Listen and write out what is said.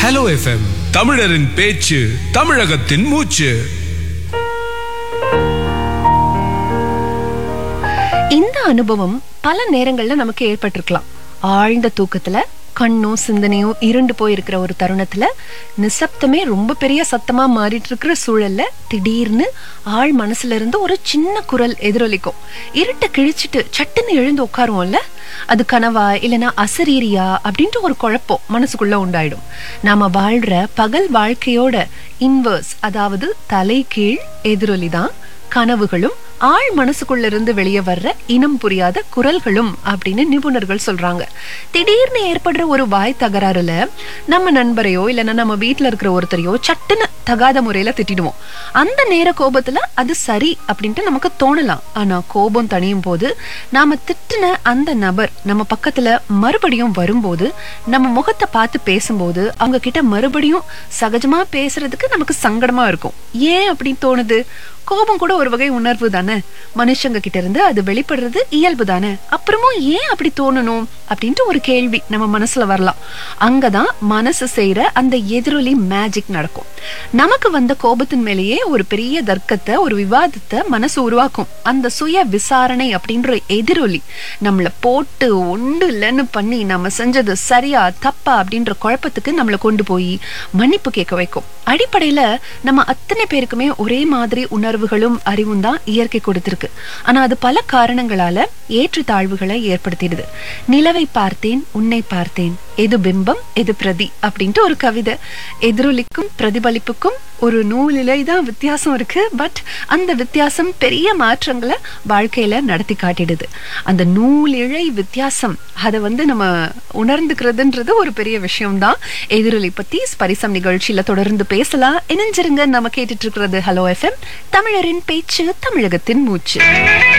hello FM தமிழரின் பேச்சு தமிழகத்தின் மூச்சு இந்த அனுபவம் பல நேரங்கள்ல நமக்கு ஏற்பட்டிருக்கலாம் ஆழ்ந்த தூக்கத்துல கண்ணும் சிந்தனையும் இருண்டு போயிருக்கிற ஒரு தருணத்துல நிசப்தமே ரொம்ப பெரிய சத்தமா மாறிட்டு இருக்கிற சூழல்ல திடீர்னு ஆழ் மனசுல இருந்து ஒரு சின்ன குரல் எதிரொலிக்கும் இருட்டை கிழிச்சிட்டு சட்டுன்னு எழுந்து உட்காருவோம்ல அது கனவா இல்லனா அசரீரியா அப்படின்ட்டு ஒரு குழப்பம் மனசுக்குள்ள உண்டாயிடும் நாம வாழ்ற பகல் வாழ்க்கையோட இன்வர்ஸ் அதாவது தலைகீழ் எதிரொலி தான் கனவுகளும் ஆழ் மனசுக்குள்ள இருந்து வெளியே வர்ற இனம் புரியாத குரல்களும் அப்படின்னு நிபுணர்கள் சொல்றாங்க திடீர்னு ஏற்படுற ஒரு வாய் தகராறுல நம்ம நண்பரையோ இல்லைன்னா நம்ம வீட்ல இருக்கிற ஒருத்தரையோ சட்டுன்னு தகாத முறையில திட்டிடுவோம் அந்த நேர கோபத்துல அது சரி அப்படின்ட்டு நமக்கு தோணலாம் ஆனா கோபம் தணியும் போது நாம திட்டின அந்த நபர் நம்ம பக்கத்துல மறுபடியும் வரும்போது நம்ம முகத்தை பார்த்து பேசும்போது அவங்க கிட்ட மறுபடியும் சகஜமா பேசுறதுக்கு நமக்கு சங்கடமா இருக்கும் ஏன் அப்படி தோணுது கோபம் கூட ஒரு வகை உணர்வு தானே மனுஷங்க கிட்ட இருந்து அது வெளிப்படுறது இயல்பு தானே அப்புறமும் ஏன் அப்படி தோணணும் அப்படின்ட்டு ஒரு கேள்வி நம்ம மனசுல வரலாம் அங்கதான் மனசு செய்யற அந்த எதிரொலி மேஜிக் நடக்கும் நமக்கு வந்த கோபத்தின் மேலேயே ஒரு பெரிய தர்க்கத்தை ஒரு விவாதத்தை மனசு உருவாக்கும் அந்த சுய விசாரணை அப்படின்ற எதிரொலி நம்மள போட்டு ஒன்று இல்லைன்னு பண்ணி நம்ம செஞ்சது சரியா தப்பா அப்படின்ற குழப்பத்துக்கு நம்மளை கொண்டு போய் மன்னிப்பு கேட்க வைக்கும் அடிப்படையில நம்ம அத்தனை பேருக்குமே ஒரே மாதிரி உணர்வுகளும் அறிவும் தான் இயற்கை கொடுத்திருக்கு ஆனா அது பல காரணங்களால ஏற்றுத்தாழ்வுகளை ஏற்படுத்திடுது நிலவை பார்த்தேன் உன்னை பார்த்தேன் எது பிம்பம் எது பிரதி அப்படின்ட்டு ஒரு கவிதை எதிரொலிக்கும் பிரதிபலிப்புக்கும் ஒரு நூலிலை தான் வித்தியாசம் இருக்கு பட் அந்த வித்தியாசம் பெரிய மாற்றங்களை வாழ்க்கையில நடத்தி காட்டிடுது அந்த நூல் இழை வித்தியாசம் அதை வந்து நம்ம உணர்ந்துக்கிறதுன்றது ஒரு பெரிய விஷயம்தான் எதிரொலி பத்தி ஸ்பரிசம் நிகழ்ச்சியில தொடர்ந்து பேசலாம் இணைஞ்சிருங்க நம்ம கேட்டுட்டு இருக்கிறது ஹலோ எஃப்எம் தமிழரின் பேச்சு தமிழகத்தின் மூச்சு